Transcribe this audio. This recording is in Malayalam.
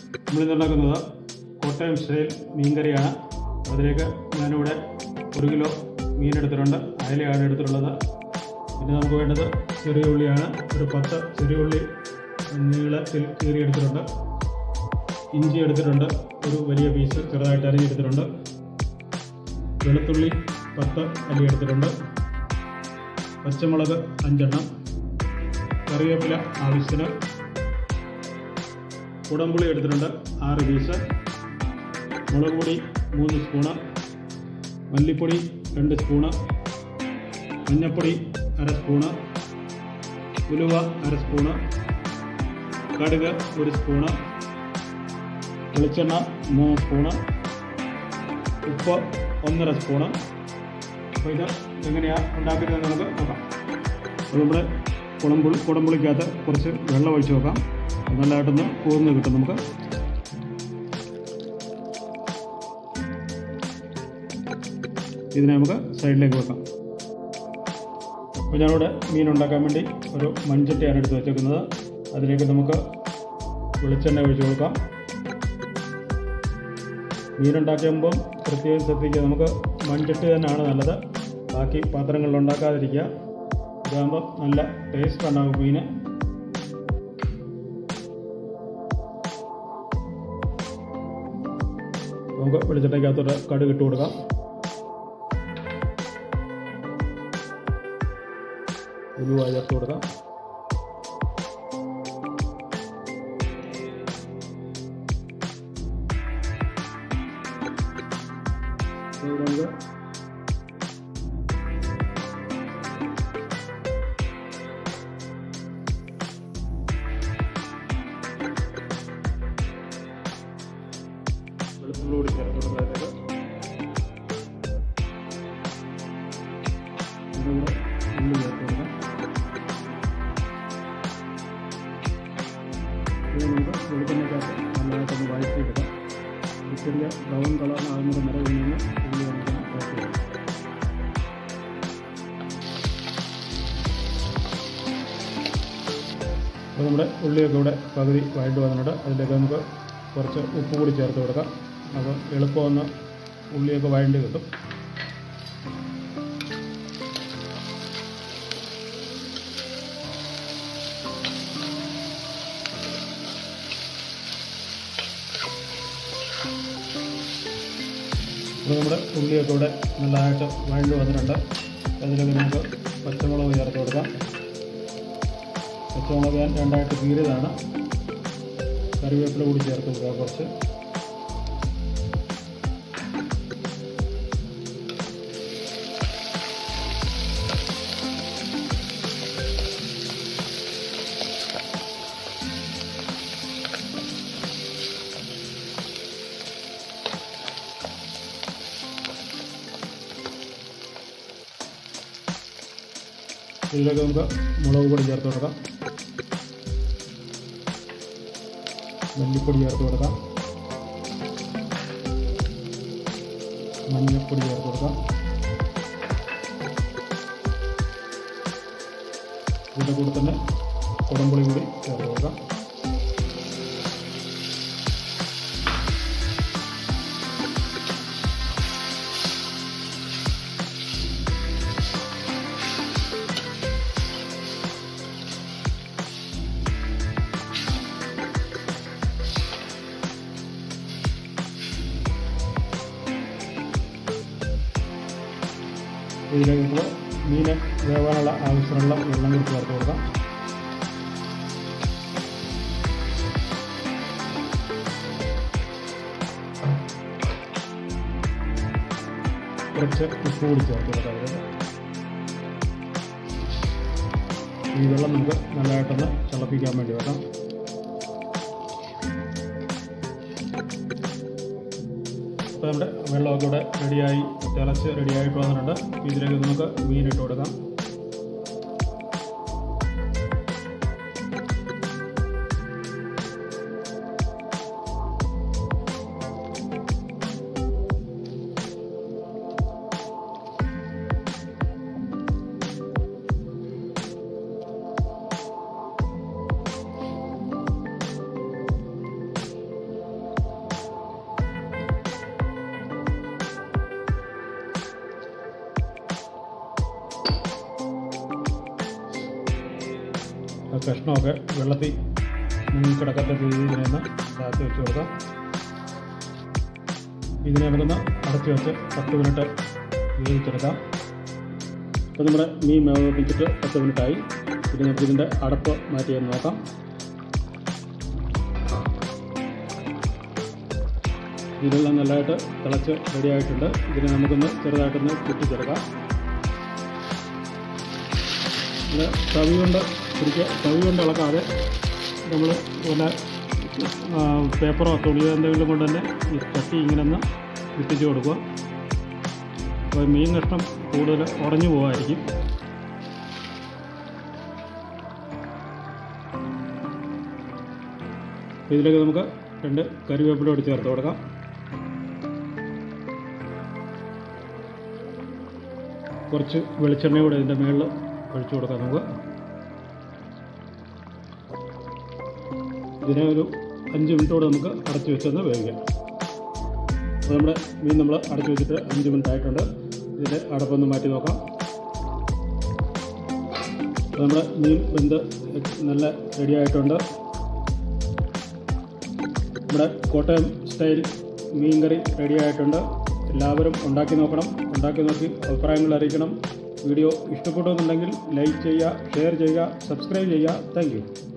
നമ്മളിന്ന് ഉണ്ടാക്കുന്നത് കോട്ടയം സ്റ്റൈൽ മീൻകറിയാണ് അതിലേക്ക് ഞാനിവിടെ ഒരു കിലോ മീൻ എടുത്തിട്ടുണ്ട് അയലയാണ് എടുത്തിട്ടുള്ളത് പിന്നെ നമുക്ക് വേണ്ടത് ചെറിയ ഉള്ളിയാണ് ഒരു പത്ത് ചെറിയ ഉള്ളി നീളത്തിൽ കീറി എടുത്തിട്ടുണ്ട് ഇഞ്ചി എടുത്തിട്ടുണ്ട് ഒരു വലിയ പീസ് ചെറുതായിട്ട് അരിഞ്ഞെടുത്തിട്ടുണ്ട് വെളുത്തുള്ളി പത്ത് അല്ലി എടുത്തിട്ടുണ്ട് പച്ചമുളക് അഞ്ചെണ്ണം കറിവേപ്പില ആവശ്യത്തിന് കുടംപുളി എടുത്തിട്ടുണ്ട് ആറ് പീസ് മുളക് പൊടി മൂന്ന് സ്പൂണ് മല്ലിപ്പൊടി രണ്ട് സ്പൂണ് മഞ്ഞൾപ്പൊടി അര സ്പൂണ് ഉലുവ അര സ്പൂണ് കടുക് ഒരു സ്പൂണ് വെളിച്ചെണ്ണ മൂന്ന് സ്പൂണ് ഉപ്പ് ഒന്നര സ്പൂണ് അപ്പോൾ ഇത് എങ്ങനെയാണ് ഉണ്ടാക്കുന്നത് നമുക്ക് നോക്കാം അപ്പോൾ നമ്മുടെ കുളമ്പുളി കുടംപുളിക്കകത്ത് കുറച്ച് വെള്ളം ഒഴിച്ച് നോക്കാം അത് നല്ലതായിട്ടൊന്ന് കൂർന്ന് കിട്ടും നമുക്ക് ഇതിനെ നമുക്ക് സൈഡിലേക്ക് വെക്കാം അപ്പോൾ ഞാനിവിടെ മീൻ ഉണ്ടാക്കാൻ വേണ്ടി ഒരു മൺചട്ടിയാണ് എടുത്ത് വെച്ചേക്കുന്നത് അതിലേക്ക് നമുക്ക് വെളിച്ചെണ്ണ ഒഴിച്ച് കൊടുക്കാം മീൻ ഉണ്ടാക്കുമ്പം പ്രത്യേകം ശ്രദ്ധിക്കുക നമുക്ക് മൺചട്ടി തന്നെയാണ് നല്ലത് ബാക്കി പാത്രങ്ങളിൽ ഉണ്ടാക്കാതിരിക്കുക ഇതാകുമ്പോൾ നല്ല ടേസ്റ്റ് ഉണ്ടാകും മീന് നമുക്ക് വെളിച്ചെണ്ണയ്ക്കകത്തോട്ട് കടുക് ഇട്ട് കൊടുക്കാം ഉലുവ ചേർത്ത് കൊടുക്കാം ഇത് നമുക്ക് വെളുത്തുള്ളി കൂടി ചേർത്ത് കൊടുക്കുന്നതിലേക്ക് ഇതുകൂടെ ഉള്ളി ചേർത്ത് കൊടുക്കാം ഇത് നമുക്ക് വെളുത്തുള്ളിക്കകത്ത് നല്ലതായിട്ടൊന്ന് വഴറ്റിയെടുക്കാം ഒരു ചെറിയ ബ്രൗൺ കളറിനാകുന്നത് വരെ ഇതിന് ഉള്ളി നമുക്കൊന്ന് ചേർത്ത് കൊടുക്കാം അപ്പോൾ നമ്മുടെ ഉള്ളിയൊക്കെ ഇവിടെ പകുതി വഴണ്ട് വന്നിട്ടുണ്ട് അതിലേക്ക് നമുക്ക് കുറച്ച് ഉപ്പ് കൂടി ചേർത്ത് കൊടുക്കാം അപ്പോൾ എളുപ്പമൊന്ന് ഉള്ളിയൊക്കെ വഴണ്ട് കിട്ടും അപ്പോൾ നമ്മുടെ ഉള്ളിയൊക്കെ ഇവിടെ നല്ലതായിട്ട് വഴണ്ട് വന്നിട്ടുണ്ട് അതിലേക്ക് നമുക്ക് പച്ചമുളക് ചേർത്ത് കൊടുക്കാം പച്ചമുളക് ഞാൻ രണ്ടായിട്ട് കീറിയതാണ് കറിവേപ്പില കൂടി ചേർത്ത് കൊടുക്കുക കുറച്ച് ഇതിലേക്ക് നമുക്ക് മുളക് പൊടി ചേർത്ത് കൊടുക്കാം മല്ലിപ്പൊടി ചേർത്ത് കൊടുക്കാം മഞ്ഞൾപ്പൊടി ചേർത്ത് കൊടുക്കാം ഇതിൻ്റെ കൂടെ തന്നെ കുടംപുളി കൂടി ചേർത്ത് കൊടുക്കാം ഇതിലേക്ക് നമുക്ക് മീൻ വേവാനുള്ള ആവശ്യമുള്ള വെള്ളം കൂടി ചേർത്ത് കൊടുക്കാം കുറച്ച് ഉപ്പ് കൂടി ചേർത്ത് കൊടുക്കാം അതിലേക്ക് ഈ വെള്ളം നമുക്ക് നല്ലതായിട്ടൊന്ന് തിളപ്പിക്കാൻ വേണ്ടി വെക്കാം ഇപ്പോൾ നമ്മുടെ വെള്ളമൊക്കെ ഇവിടെ റെഡിയായി തിളച്ച് റെഡിയായിട്ട് വന്നിട്ടുണ്ട് ഇതിലേക്ക് നമുക്ക് മീൻ ഇട്ട് കൊടുക്കാം ആ കഷ്ണമൊക്കെ വെള്ളത്തിൽ മുങ്ങിക്കിടക്കത്ത രീതിയിൽ ഇതിനെ താത്തി വെച്ച് കൊടുക്കാം ഇതിനെ നമുക്കൊന്ന് അടച്ചു വെച്ച് പത്ത് മിനിറ്റ് വേവിച്ചെടുക്കാം അപ്പോൾ നമ്മുടെ മീൻ വേവിപ്പിച്ചിട്ട് പത്ത് മിനിറ്റായി ഇനി നമുക്ക് ഇതിൻ്റെ അടപ്പ് മാറ്റിയെന്ന് നോക്കാം ഇതെല്ലാം നല്ലതായിട്ട് തിളച്ച് റെഡിയായിട്ടുണ്ട് ഇതിനെ നമുക്കൊന്ന് ചെറുതായിട്ടൊന്ന് ചുറ്റിച്ചെടുക്കാം ഇത് തവി കൊണ്ട് പിടിക്കുക തവി കൊണ്ട് ഇളക്കാതെ നമ്മൾ വല്ല ആ, പേപ്പറോ തുണിയോ എന്തെങ്കിലും കൊണ്ട് തന്നെ ഈ ചട്ടി ഇങ്ങനെ ഒന്ന് ഇട്ടിച്ച് കൊടുക്കുക അപ്പോൾ മീൻ കഷ്ണം കൂടുതൽ ഉടഞ്ഞു പോകായിരിക്കും ഇതിലേക്ക് നമുക്ക് രണ്ട് കറിവേപ്പില കൂടി ചേർത്ത് കൊടുക്കാം കുറച്ച് വെളിച്ചെണ്ണ കൂടെ ഇതിൻ്റെ മുകളിൽ ഒഴിച്ചു കൊടുക്കാം നമുക്ക് ഇതിനെ ഒരു അഞ്ച് മിനിറ്റോടെ നമുക്ക് അടച്ചു വെച്ചൊന്ന് വേവിക്കാം അപ്പോൾ നമ്മുടെ മീൻ നമ്മൾ അടച്ചു വെച്ചിട്ട് അഞ്ച് മിനിറ്റ് ആയിട്ടുണ്ട് ഇതിൻ്റെ അടപ്പൊന്ന് മാറ്റി നോക്കാം അപ്പോൾ നമ്മുടെ മീൻ വെന്ത് നല്ല റെഡി ആയിട്ടുണ്ട് നമ്മുടെ കോട്ടയം സ്റ്റൈൽ മീൻ കറി റെഡി ആയിട്ടുണ്ട് എല്ലാവരും ഉണ്ടാക്കി നോക്കണം ഉണ്ടാക്കി നോക്കി അഭിപ്രായങ്ങൾ അറിയിക്കണം വീഡിയോ ഇഷ്ടപ്പെട്ടു എന്നുണ്ടെങ്കിൽ ലൈക്ക് ചെയ്യുക ഷെയർ ചെയ്യുക സബ്സ്ക്രൈബ് ചെയ്യുക താങ്ക്